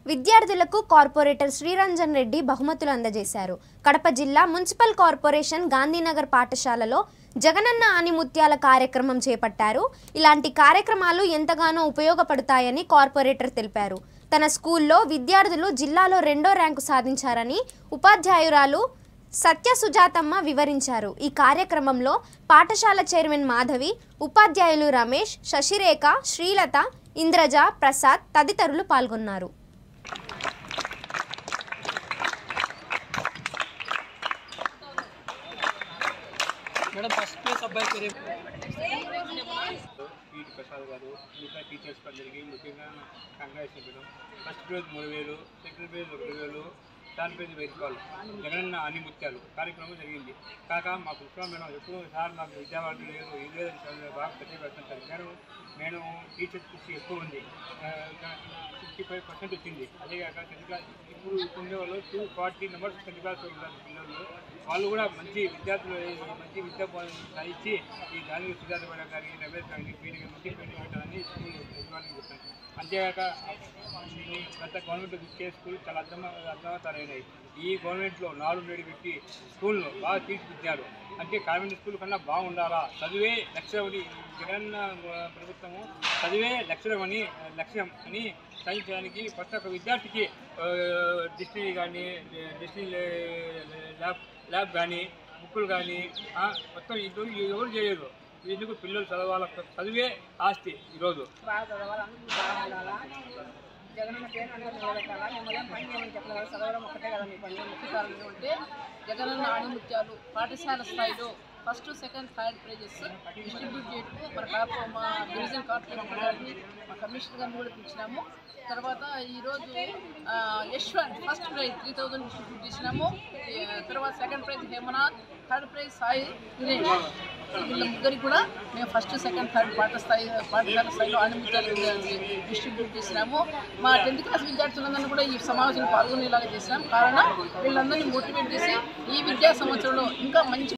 విద్యార్థులకు కార్పొరేటర్ శ్రీరంజన్ రెడ్డి బహుమతులు అందజేశారు కడప జిల్లా మున్సిపల్ కార్పొరేషన్ గాంధీనగర్ పాఠశాలలో జగనన్న ఆనిముత్యాల కార్యక్రమం చేపట్టారు ఇలాంటి కార్యక్రమాలు ఎంతగానో ఉపయోగపడతాయని కార్పొరేటర్ తెలిపారు తన స్కూల్లో విద్యార్థులు జిల్లాలో రెండో ర్యాంకు సాధించారని ఉపాధ్యాయురాలు సత్య సుజాతమ్మ వివరించారు ఈ కార్యక్రమంలో పాఠశాల చైర్మన్ మాధవి ఉపాధ్యాయులు రమేష్ శశిరేఖ శ్రీలత ఇంద్రజ ప్రసాద్ తదితరులు పాల్గొన్నారు మేడం ఫస్ట్ ప్లేస్ అబ్బాయి పేరు పీటి ప్రసాద్ గారు మిగతా టీచర్స్ అందరికీ ముఖ్యంగా కంగ్రాట్స్ చెప్పడం ఫస్ట్ ప్రైజ్ మూడు వేలు సెకండ్ ప్రైజ్ ఒకటి వేలు థర్డ్ ప్రైజ్ వెయ్యి రూపాయలు జగనన్న అన్ని ముత్యాలు కార్యక్రమం జరిగింది కాక మా పుష్ప మేడం ఎప్పుడు సార్ నాకు విద్యావాళ్ళు లేదు ఇది లేదని చాలా బాగా ప్రతిపెడుతుంటారు నేను నేను టీచర్ కృషి ఎక్కువ ఉంది ఫిఫ్టీ ఫైవ్ పర్సెంట్ వచ్చింది అదే కాక టెన్త్ క్లాస్ ఇప్పుడు ఉండే వాళ్ళు two forty members tenth class ఉన్నారు పిల్లలు వాళ్ళు కూడా మంచి విద్యార్థులు మంచి విద్యా బోధన ఇచ్చి ఈ దాని సుజాత మేడం గారికి రమేష్ గారికి పీడికి మంచి పీడి పెట్టాలని స్కూల్ యజమానికి చెప్తాను అంతేకాక ఈ గత గవర్నమెంట్ ఇచ్చే స్కూల్ చాలా అర్థం అర్థమవుతారైనాయి ఈ గవర్నమెంట్లో నాలుగు నేడు పెట్టి స్కూల్ను బాగా తీర్చిదిద్దారు అంటే కాన్వెంట్ స్కూల్ కన్నా బాగుండాలా చదివే లక్ష్యమని జగనన్న ప్రభుత్వము చదివే లక్ష్యమని లక్ష్యం అని సాధించడానికి ప్రతి ఒక్క విద్యార్థికి డిస్ట్రీ కానీ డిస్ట్రీ ల్యాబ్ ల్యాబ్ కానీ బుక్కులు కానీ మొత్తం ఇది ఎవరు చేయరు ఎందుకు పిల్లలు చదవాల చదివే ఆస్తి ఈరోజు బాగా చదవాలి అందరూ బాగా ఉండాలా జగనన్న పేరు అందరూ నిలబెట్టాలా మిమ్మల్ని ఏం పని చేయమని చెప్పలేదు చదవడం ఒకటే కదా మీ పని ముఖ్య కారణం అంటే జగనన్న ఆణిముత్యాలు పాఠశాల స్థాయిలో first second third prizes distribute చేయటము మన కార్పొ మా డివిజన్ కార్పొరేటర్ గారిని మా కమిషనర్ గారిని కూడా పిలిచినాము తర్వాత ఈరోజు ఆ, Yashwanth first prize three thousand distribute చేసినాము ఈ, తర్వాత second prize Hemanath third prize Sai Dinesh వీళ్ళ ముగ్గురికి కూడా మేము ఫస్ట్ సెకండ్ థర్డ్ పాఠ స్థాయి పాఠశాల స్థాయిలో అనుమతులు డిస్ట్రిబ్యూట్ చేసినాము మా టెన్త్ క్లాస్ విద్యార్థులందరినీ కూడా ఈ సమావేశంలో పాల్గొనేలాగా చేసినాం కారణం వీళ్ళందరినీ మోటివేట్ చేసి ఈ విద్యా సంవత్సరంలో ఇంకా మంచి